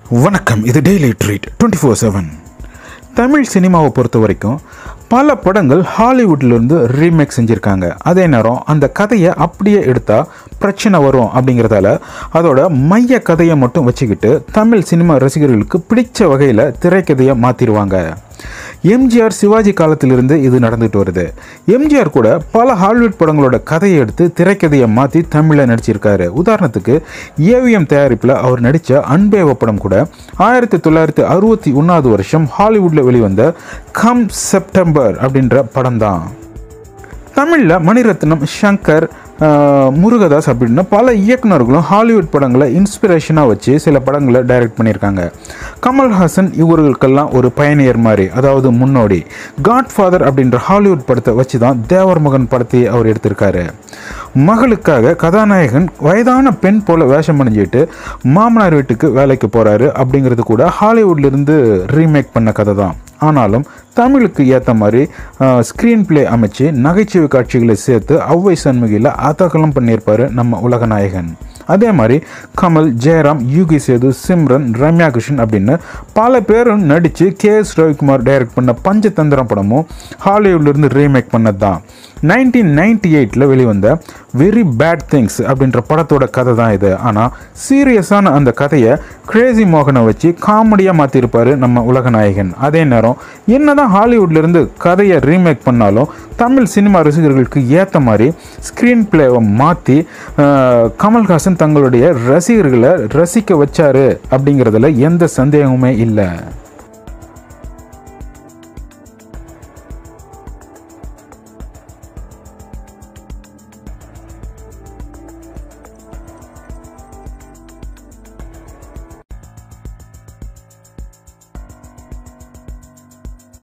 வணக்கம் இது daily treat twenty four seven Tamil சினிமாவை பொறுத்த வரைக்கும் பல படங்கள் ஹாலிவுட்லேருந்து ரீமேக் செஞ்சுருக்காங்க அதே நேரம் அந்த கதையை அப்படியே எடுத்தால் பிரச்சனை வரும் அப்படிங்கிறதால அதோட மைய கதையை மட்டும் வச்சுக்கிட்டு தமிழ் சினிமா ரசிகர்களுக்கு பிடிச்ச வகையில் திரைக்கதையை மாற்றிடுவாங்க எம்ஜிஆர் சிவாஜி காலத்திலிருந்து இது நடந்துட்டு வருது எம்ஜிஆர் கூட பல ஹாலிவுட் படங்களோட கதையை எடுத்து திரைக்கதையை மாற்றி தமிழில் நடிச்சிருக்காரு உதாரணத்துக்கு ஏவிஎம் தயாரிப்பில் அவர் நடித்த அன்பேவ படம் கூட ஆயிரத்தி தொள்ளாயிரத்தி அறுபத்தி ஒன்றாவது வருஷம் ஹாலிவுட்டில் வெளிவந்த கம் செப்டம்பர் அப்படின்ற படம் தான் தமிழில் மணிரத்னம் சங்கர் ஆஹ், முருகதாஸ் அப்படின்னு பல இயக்குனர்களும் ஹாலிவுட் படங்களை இன்ஸ்பிரேஷனாக வச்சு சில படங்களை டைரக்ட் பண்ணியிருக்காங்க கமல்ஹாசன் இவர்களுக்கெல்லாம் ஒரு பயணியர் மாதிரி அதாவது முன்னோடி காட்ஃபாதர் அப்படின்ற ஹாலிவுட் படத்தை வச்சு தான் தேவர் மகன் படத்தை அவர் எடுத்திருக்காரு மகளுக்காக கதாநாயகன் வயதான பெண் போல வேஷம் அணிஞ்சிட்டு மாமனார் வீட்டுக்கு வேலைக்கு போகிறாரு அப்படிங்கிறது கூட ஹாலிவுட்லேருந்து ரீமேக் பண்ண கதை தான் ஆனாலும் தமிழுக்கு ஏற்ற மாதிரி ஸ்க்ரீன் பிளே அமைச்சு நகைச்சுவை காட்சிகளை சேர்த்து ஔவை சண்முகியில் அதகலம் பண்ணியிருப்பாரு நம்ம உலகநாயகன் அதே மாதிரி கமல் ஜெயராம் யூகி சேது சிம்ரன் ரம்யா கிருஷ்ணன் அப்படின்னு பல பேரும் நடித்து கே எஸ் ரவிக்குமார் டைரக்ட் பண்ண பஞ்சதந்திரம் படமும் ஹாலிவுட்லேருந்து ரீமேக் பண்ணது தான் நைன்டீன் நைன்டி எயிட்டில் வெளிவந்த வெரி பேட் திங்ஸ் அப்படின்ற படத்தோட கதை தான் இது ஆனால் சீரியஸான அந்த கதையை கிரேசி மோகனை வச்சு காமெடியாக மாற்றிருப்பார் நம்ம உலகநாயகன் அதே நேரம் என்னதான் ஹாலிவுட்லேருந்து கதையை ரீமேக் பண்ணாலும் தமிழ் சினிமா ரசிகர்களுக்கு ஏற்ற மாதிரி ஸ்க்ரீன் பிளேவை மாற்றி கமல்ஹாசன் தங்களுடைய ரசிகர்களை ரசிக்க வச்சாரு அப்படிங்கிறதுல எந்த சந்தேகமுமே இல்லை